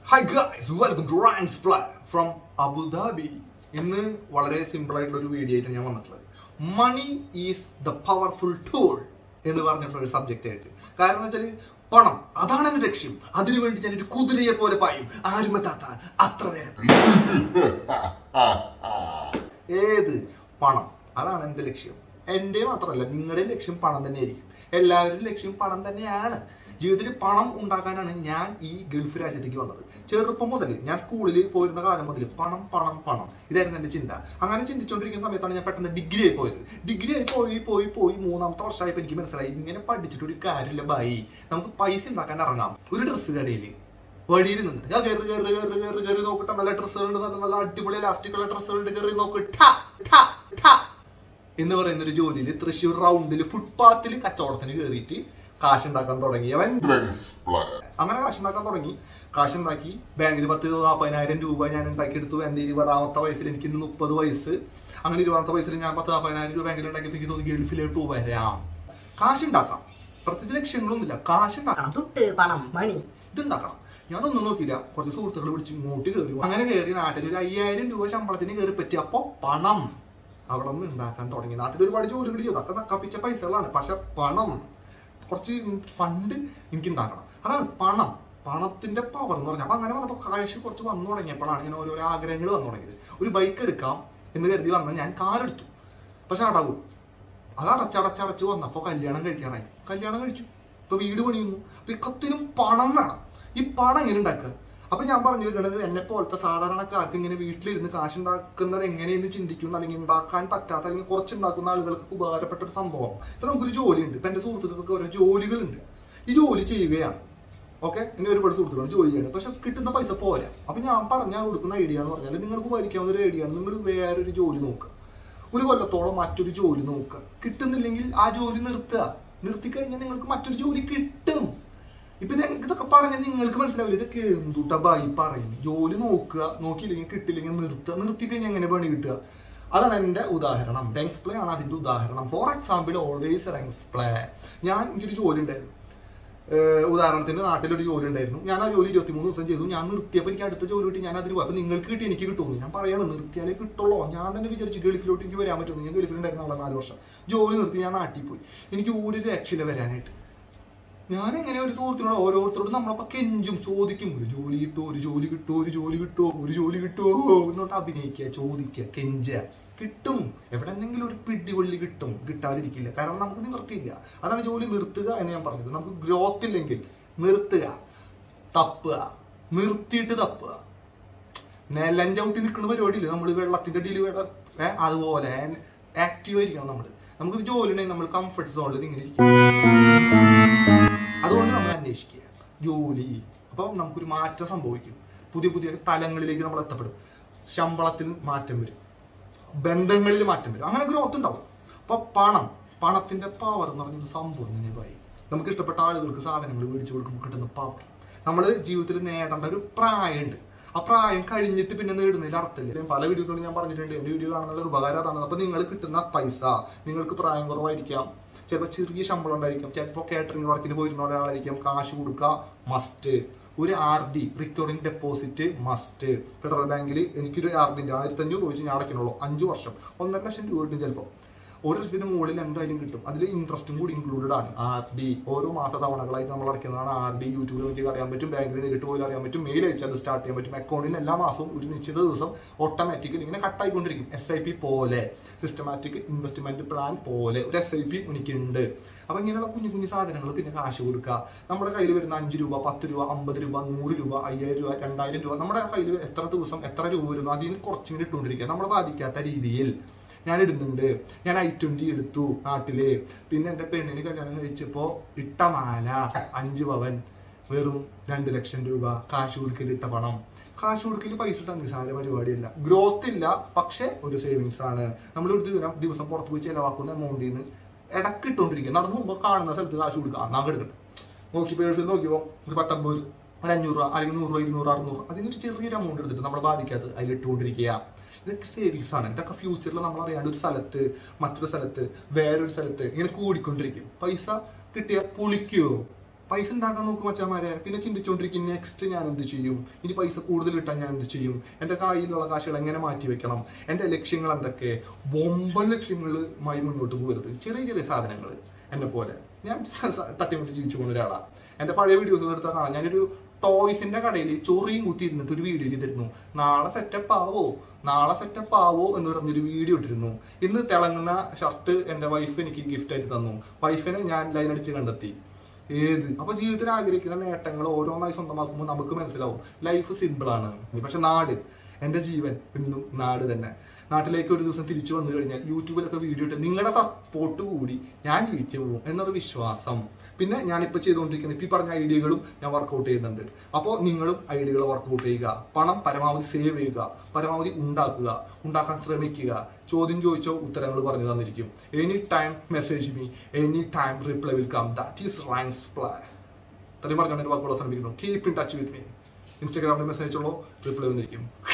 hi guys welcome to Rangs play from Abu Dhabi ഇന്ന് വളരെ simple ആയിട്ടുള്ള ഒരു വീഡിയോ ആയിട്ട് ഞാൻ വന്നിട്ടുള്ളത് money is the powerful tool എന്ന് പറഞ്ഞിട്ടുള്ള ഒരു സബ്ജക്റ്റ് ആയിട്ട് കാരണം എന്ന് വെച്ചാൽ പണം അതാണ് എന്റെ ലക്ഷ്യം അതിനു വേണ്ടി ഞാൻ ഒരു കുതിരയെ പോലെ പായും ആരും എത്താത്ത അത്ര വേഗത്തിൽ ഏത് പണം അതാണ് എന്റെ ലക്ഷ്യം എന്റെ മാത്രമല്ല നിങ്ങളുടെ ലക്ഷ്യം പണം തന്നെയായിരിക്കും എല്ലാവരുടെയും ലക്ഷ്യം പണം തന്നെയാണ് ജീവിതത്തിൽ പണം ഉണ്ടാക്കാനാണ് ഞാൻ ഈ ഗൾഫ് രാജ്യത്തേക്ക് വന്നത് ചെറുപ്പം മുതൽ ഞാൻ സ്കൂളിൽ പോയിരുന്ന കാലം മുതൽ പണം പണം പണം ഇതായിരുന്നു എന്റെ ചിന്ത അങ്ങനെ ചിന്തിച്ചുകൊണ്ടിരിക്കുന്ന സമയത്താണ് ഞാൻ പെട്ടെന്ന് ഡിഗ്രി ആയി പോയത് ഡിഗ്രി ആയി പോയി പോയി പോയി മൂന്നാമത്തെ വർഷമായപ്പോൾ എനിക്ക് മനസ്സിലായി ഇങ്ങനെ പഠിച്ചിട്ട് ഒരു കാര്യമില്ല ബായി നമുക്ക് പൈസ ഉണ്ടാക്കാൻ ഇറങ്ങാം ഒരു ഡ്രസ്സ് കടയിൽ വഴിയിൽ നിന്നിട്ട് ഞാൻ കയറി കയറി കയറി കയറി കയറി നോക്കട്ടെ നല്ല ഡ്രസ്സുകളുണ്ട് നല്ല നല്ല അടിപൊളി ലാസ്റ്റിക്കുള്ള ഡ്രസ്സുകളുണ്ട് കയറി നോക്ക് ഠ, ഠ, ഠ എന്ന് പറയുന്ന ഒരു ജോലിയിൽ തൃശ്ശൂർ റൗണ്ടിൽ ഫുട്പാത്തിൽ കച്ചവടത്തിന് കയറിയിട്ട് കാശുണ്ടാക്കാൻ തുടങ്ങിയവൻ അങ്ങനെ കാശുണ്ടാക്കാൻ തുടങ്ങി കാശുണ്ടാക്കി ബാങ്കിൽ പത്ത് നാൽപ്പതിനായിരം രൂപ ഞാൻ ഉണ്ടാക്കിയെടുത്തു എൻ്റെ ഇരുപതാമത്തെ വയസ്സിൽ എനിക്ക് ഇന്ന് മുപ്പത് വയസ്സ് അങ്ങനെ ഇരുപതാമത്തെ വയസ്സിൽ ഞാൻ പത്ത് നാൽപ്പതിനായിരം രൂപ ബാങ്കിൽ ഉണ്ടാക്കിയപ്പോൾ എനിക്ക് തോന്നി ഗൾഫിലോട്ട് വരാം കാശുണ്ടാക്കാം പ്രത്യേകിച്ച് ലക്ഷ്യങ്ങളൊന്നുമില്ല കാശുണ്ടാക്കാം തുട്ട് പണം മണി ഇതുണ്ടാക്കണം ഞാനൊന്നും നോക്കിയില്ല കുറച്ച് സുഹൃത്തുക്കൾ വിളിച്ച് ഇങ്ങോട്ട് കയറി അങ്ങനെ കയറി നാട്ടിൽ ഒരു അയ്യായിരം രൂപ ശമ്പളത്തിന് കയറി പറ്റി അപ്പൊ പണം അവിടെ നിന്ന് ഉണ്ടാക്കാൻ തുടങ്ങി നാട്ടിൽ ഒരുപാട് ജോലികൾ ചെയ്തു അതൊക്കെ നക്കാപ്പിച്ച പൈസകളാണ് പക്ഷെ പണം കുറച്ച് ഫണ്ട് എനിക്ക് ഉണ്ടാക്കണം അതാണ് പണം പണത്തിന്റെ പവർ എന്ന് പറഞ്ഞാൽ അപ്പൊ അങ്ങനെ വന്നപ്പോൾ കാശ് കുറച്ച് വന്നു തുടങ്ങിയപ്പോഴാണ് ഞാൻ ഓരോരോ ആഗ്രഹങ്ങൾ വന്നു തുടങ്ങിയത് ഒരു ബൈക്ക് എടുക്കാം എന്ന് കരുതി വന്ന ഞാൻ കാർ എടുത്തു പക്ഷെ അടവ് അത് അടച്ചടച്ചടച്ച് വന്നപ്പോൾ കല്യാണം കഴിക്കാനായി കല്യാണം കഴിച്ചു ഇപ്പൊ വീട് പണിയുന്നു അപ്പൊ ഇക്കത്തിനും പണം വേണം ഈ പണം എങ്ങനെ ഉണ്ടാക്കുക അപ്പൊ ഞാൻ പറഞ്ഞു വരുന്നത് എന്നെ പോലത്തെ സാധാരണക്കാർക്ക് ഇങ്ങനെ വീട്ടിലിരുന്ന് കാശുണ്ടാക്കുന്നത് എങ്ങനെയെന്ന് ചിന്തിക്കുന്ന അല്ലെങ്കിൽ ഉണ്ടാക്കാൻ പറ്റാത്ത അല്ലെങ്കിൽ കുറച്ചുണ്ടാക്കുന്ന ആളുകൾക്ക് ഉപകാരപ്പെട്ട ഒരു സംഭവം ഇപ്പൊ നമുക്കൊരു ജോലിയുണ്ട് ഇപ്പൊ എന്റെ സുഹൃത്തുക്കൾക്ക് ഓരോ ജോലികളുണ്ട് ഈ ജോലി ചെയ്യുകയാണ് ഓക്കെ ഇനി ഒരുപാട് സുഹൃത്തുക്കളുണ്ട് ജോലി ചെയ്യണം പക്ഷെ കിട്ടുന്ന പൈസ പോരാ അപ്പൊ ഞാൻ പറഞ്ഞാൽ കൊടുക്കുന്ന ഐഡിയ എന്ന് പറഞ്ഞാൽ നിങ്ങൾക്ക് ഉപകരിക്കാവുന്ന ഒരു ഐഡിയ ആണ് നിങ്ങൾ വേറൊരു ജോലി നോക്കുക ഒരു കൊല്ലത്തോളം മറ്റൊരു ജോലി നോക്കുക കിട്ടുന്നില്ലെങ്കിൽ ആ ജോലി നിർത്തുക നിർത്തി കഴിഞ്ഞാൽ നിങ്ങൾക്ക് മറ്റൊരു ജോലി കിട്ടും ഇപ്പൊ ഇത് ഇതൊക്കെ പറഞ്ഞാൽ നിങ്ങൾക്ക് മനസ്സിലാവില്ല ഇതൊക്കെ എന്തുട്ടാ ബായി പറയും ജോലി നോക്കുക നോക്കിയില്ലെങ്കിൽ കിട്ടില്ലെങ്കിൽ നിർത്തുക നിർത്തി കഴിഞ്ഞാൽ എങ്ങനെ പണി കിട്ടുക അതാണ് എന്റെ ഉദാഹരണം റെങ്സ് പ്ലേ ആണ് അതിന്റെ ഉദാഹരണം for example always Rengs play ഞാൻ എനിക്കൊരു ജോലി ഉണ്ടായിരുന്നു ഏഹ് ഉദാഹരണത്തിന് നാട്ടിലൊരു ജോലി ഉണ്ടായിരുന്നു ഞാൻ ആ ജോലി ഇരുപത്തിമൂന്ന് ദിവസം ചെയ്തു ഞാൻ നിർത്തിയപ്പോൾ എനിക്ക് അടുത്ത ജോലി കിട്ടി ഞാൻ അതിന് പോയി അപ്പൊ നിങ്ങൾക്ക് കിട്ടി എനിക്ക് കിട്ടുമെന്ന് ഞാൻ പറയാണ് നിർത്തിയാലേ കിട്ടുള്ളൂ ഞാൻ തന്നെ വിചാരിച്ചു ഗൾഫിലോട്ട് എനിക്ക് വരാൻ പറ്റുന്നു ഞാൻ ഗൾഫിലുണ്ടായിരുന്ന ആളെ നാല് വർഷം ജോലി നിർത്തി ഞാൻ നാട്ടിൽ പോയി എനിക്ക് ഒരു രക്ഷയില്ല വരാനായിട്ട് ഞാൻ എങ്ങനെ ഒരു സുഹൃത്തിനോട് ഓരോരുത്തരോടും നമ്മളപ്പോ കെഞ്ചും ചോദിക്കും ഒരു ജോലി കിട്ടുമോ ഒരു ജോലി കിട്ടുമോ ഒരു ജോലി കിട്ടുമോ ഒരു ജോലി കിട്ടുമോ എന്നോട്ട് അഭിനയിക്കുക ചോദിക്കുക കെഞ്ചുക കിട്ടും എവിടെന്നെങ്കിലും ഒരു പിടികൊള്ളി കിട്ടും കിട്ടാതിരിക്കില്ല കാരണം നമുക്ക് നിവർത്തിയില്ല അതാണ് ജോലി നിർത്തുക എന്ന് ഞാൻ പറഞ്ഞത് നമുക്ക് ഗ്രോത്ത് ഇല്ലെങ്കിൽ നിർത്തുക തപ്പുക നിർത്തിയിട്ട് തപ്പുക നിലം ചവിട്ടി നിൽക്കുന്ന പരിപാടിയില്ല നമ്മൾ വെള്ളത്തിന്റെ അടിയിൽ വേട ഏഹ് അതുപോലെ ആക്റ്റീവ് ആയിരിക്കണം നമ്മൾ നമുക്കൊരു ജോലി ഉണ്ടെങ്കിൽ നമ്മൾ കംഫർട്ട് സോണിൽ ഇങ്ങനെ ഇരിക്കും അതുകൊണ്ട് നമ്മൾ അന്വേഷിക്കുക ജോലി അപ്പം നമുക്കൊരു മാറ്റം സംഭവിക്കും പുതിയ പുതിയ തലങ്ങളിലേക്ക് നമ്മൾ എത്തപ്പെടും ശമ്പളത്തിൽ മാറ്റം വരും ബന്ധങ്ങളിൽ മാറ്റം വരും അങ്ങനെ ഗ്രോത്ത് ഉണ്ടാവും അപ്പൊ പണം പണത്തിന്റെ പവർ എന്ന് പറഞ്ഞൊരു സംഭവം തന്നെ പോയി നമുക്ക് ഇഷ്ടപ്പെട്ട ആളുകൾക്ക് സാധനങ്ങൾ മേടിച്ചു കൊടുക്കുമ്പോൾ കിട്ടുന്ന പവർ നമ്മൾ ജീവിതത്തിൽ നേടേണ്ട ഒരു പ്രായമുണ്ട് ആ പ്രായം കഴിഞ്ഞിട്ട് പിന്നെ നേടുന്നതിൽ അർത്ഥമില്ല പല വീഡിയോസുകളും ഞാൻ പറഞ്ഞിട്ടുണ്ട് എന്റെ വീഡിയോ കാണുന്ന ഒരു ഉപകാരം അതാണ് അപ്പൊ നിങ്ങൾ കിട്ടുന്ന പൈസ നിങ്ങൾക്ക് പ്രായം കുറവായിരിക്കാം ചിലപ്പോൾ ചെറിയ ശമ്പളം ഉണ്ടായിരിക്കും ചിലപ്പോൾ കാറ്ററിംഗ് വർക്കിന് പോയിരുന്ന ഒരാളായിരിക്കും കാശ് കൊടുക്കുക മസ്റ്റ് ഒരു R D recurring deposit must Federal ബാങ്കിൽ എനിക്കൊരു ആർ ഡിൻ്റെ ആയിരത്തി അഞ്ഞൂറ് രൂപ വെച്ച് ഞാൻ അടയ്ക്കണുള്ളൂ അഞ്ച് വർഷം ഒന്നര ലക്ഷം രൂപ കിട്ടും ചിലപ്പോൾ ഒരു ലക്ഷത്തിന് മുകളിൽ എന്തായാലും കിട്ടും അതിൽ ഇൻട്രസ്റ്റും കൂടി ഇൻക്ലൂഡഡ് ആണ് ആർ ഡി ഓരോ മാസ തവണകളായിട്ട് നമ്മൾ അടയ്ക്കുന്നതാണ് ആർ ഡി യൂട്യൂബിൽ നോക്കി അറിയാൻ പറ്റും ബാങ്കിൽ നേരിട്ട് പോയി അറിയാൻ പറ്റും മെയിൽ അയച്ചാൽ അത് സ്റ്റാർട്ട് ചെയ്യാൻ പറ്റും അക്കൗണ്ടിൽ നിന്ന് എല്ലാ മാസവും ഒരു നിശ്ചിത ദിവസം ഓട്ടോമാറ്റിക്കലി ഇങ്ങനെ കട്ടായിക്കൊണ്ടിരിക്കും എസ് ഐ പി പോലെ സിസ്റ്റമാറ്റിക് ഇൻവെസ്റ്റ്മെന്റ് പ്ലാൻ പോലെ ഒരു എസ് ഐ പി എനിക്കുണ്ട് അപ്പൊ ഇങ്ങനെയുള്ള കുഞ്ഞു കുഞ്ഞു സാധനങ്ങൾ പിന്നെ കാശ് കൊടുക്കുക നമ്മുടെ കയ്യിൽ വരുന്ന അഞ്ച് രൂപ പത്ത് രൂപ അമ്പത് രൂപ നൂറ് രൂപ അയ്യായിരം രൂപ രണ്ടായിരം രൂപ നമ്മുടെ കയ്യിൽ എത്ര ദിവസം എത്ര രൂപ വരുന്നു അതിൽ നിന്ന് കുറച്ചിങ്ങനെ ഇട്ടുകൊണ്ടിരിക്കുക നമ്മളെ ബാധിക്കാത്ത രീതിയിൽ ഞാൻ ഇടുന്നുണ്ട് ഞാൻ ഐ ട്വന്റി എടുത്തു നാട്ടില് പിന്നെ എന്റെ പെണ്ണിന് കല്യാണം കഴിച്ചപ്പോ ഇട്ട മാല അഞ്ച് പവൻ വെറും രണ്ട് ലക്ഷം രൂപ കാശ് കൊടുക്കൽ ഇട്ട പണം കാശ് കൊടുക്കൽ പൈസ ഇട്ട നിസ്സാര പരിപാടിയല്ല ഗ്രോത്ത് ഇല്ല പക്ഷെ ഒരു സേവിങ്സ് ആണ് നമ്മൾ ഒരു ദിവസം ദിവസം പുറത്ത് പോയി ചിലവാക്കുന്ന എമൗണ്ടിൽ നിന്ന് ഇടക്ക് ഇട്ടുകൊണ്ടിരിക്കുക നടന്നു പോകുമ്പോൾ കാണുന്ന സ്ഥലത്ത് കാശ് കൊടുക്കുക എന്നാ എടുക്കട്ടെ നോക്കി പേഴ്സിൽ നോക്കിയപ്പോൾ ഒരു പത്തൊമ്പത് ഒരു അഞ്ഞൂറ് രൂപ അല്ലെങ്കിൽ നൂറ് രൂപ ഇരുന്നൂറ് അറുന്നൂറ് അതിനൊരു ചെറിയൊരു എമൗണ്ട് എടുത്തിട്ട് നമ്മളെ ബാധിക്കാതെ അതിൽ ഇട്ടുകൊണ്ടിരിക്കുക ഇതൊക്കെ സേവിങ്സ് ആണ് ഇതൊക്കെ ഫ്യൂച്ചറിൽ നമ്മൾ അറിയാണ്ട് ഒരു സ്ഥലത്ത് മറ്റൊരു സ്ഥലത്ത് വേറൊരു സ്ഥലത്ത് ഇങ്ങനെ കൂടിക്കൊണ്ടിരിക്കും പൈസ കിട്ടിയ പുളിക്കുവോ പൈസ ഉണ്ടാക്കാൻ നോക്കും മച്ചാമാരെ പിന്നെ ചിന്തിച്ചുകൊണ്ടിരിക്കും നെക്സ്റ്റ് ഞാൻ എന്ത് ചെയ്യും ഇനി പൈസ കൂടുതൽ കിട്ടാൻ ഞാൻ എന്ത് ചെയ്യും എൻ്റെ കയ്യിലുള്ള കാശുകൾ എങ്ങനെ മാറ്റി വെക്കണം എൻ്റെ ലക്ഷ്യങ്ങൾ എന്തൊക്കെ ബൊമ്പൻ ലക്ഷ്യങ്ങളുമായി മുന്നോട്ട് പോകരുത് ചെറിയ ചെറിയ സാധനങ്ങൾ എന്നെ പോലെ ഞാൻ സ- സ- തട്ടിമുട്ടി ജീവിച്ചു പോകുന്ന ഒരാളാണ് എൻ്റെ പഴയ വീഡിയോസ് എടുത്താൽ കാണാം ഞാനൊരു ടോയ്സിന്റെ കടയിൽ ചൊറിയും കുത്തി ഇരുന്നിട്ട് ഒരു വീഡിയോ ചെയ്തിരുന്നു നാളെ സെറ്റപ്പ് ആവോ നാളെ സെറ്റപ്പ് ആവോ എന്ന് പറഞ്ഞൊരു വീഡിയോ ഇട്ടിരുന്നു ഇന്ന് തിളങ്ങുന്ന ഷർട്ട് എൻ്റെ വൈഫ് എനിക്ക് ഗിഫ്റ്റ് ആയിട്ട് തന്നു വൈഫിനെ ഞാൻ ലൈൻ അടിച്ച് കണ്ടെത്തി ഏത് അപ്പൊ ജീവിതത്തിൽ ആഗ്രഹിക്കുന്ന നേട്ടങ്ങൾ ഓരോന്നായി സ്വന്തമാക്കുമ്പോൾ നമുക്ക് മനസ്സിലാവും ലൈഫ് സിമ്പിൾ ആണ് പക്ഷെ നാട് എൻ്റെ ജീവൻ ഇന്നും നാട് തന്നെ നാട്ടിലേക്ക് ഒരു ദിവസം തിരിച്ചു വന്നു കഴിഞ്ഞാൽ യൂട്യൂബിലൊക്കെ വീഡിയോ ഇട്ട് നിങ്ങളുടെ സപ്പോർട്ട് കൂടി ഞാൻ ജീവിച്ചു പോകും എന്നൊരു വിശ്വാസം പിന്നെ ഞാനിപ്പോൾ ചെയ്തുകൊണ്ടിരിക്കുന്ന ഇപ്പം ഈ പറഞ്ഞ ഐഡിയകളും ഞാൻ വർക്കൗട്ട് ചെയ്യുന്നുണ്ട് അപ്പോൾ നിങ്ങളും ഐഡിയകൾ വർക്കൗട്ട് ചെയ്യുക പണം പരമാവധി സേവ് ചെയ്യുക പരമാവധി ഉണ്ടാക്കുക ഉണ്ടാക്കാൻ ശ്രമിക്കുക ചോദ്യം ചോദിച്ചോ ഉത്തരങ്ങൾ പറഞ്ഞു തന്നിരിക്കും any time message me any time reply will come that is Rains play ഇത്രയും പറഞ്ഞാൽ എൻ്റെ വാക്കുകൾ ശ്രമിക്കുന്നു keep in touch with me ഇൻസ്റ്റാഗ്രാമിൽ മെസ്സേജ് അയച്ചോളൂ റിപ്ലൈ വന്നിരിക്കും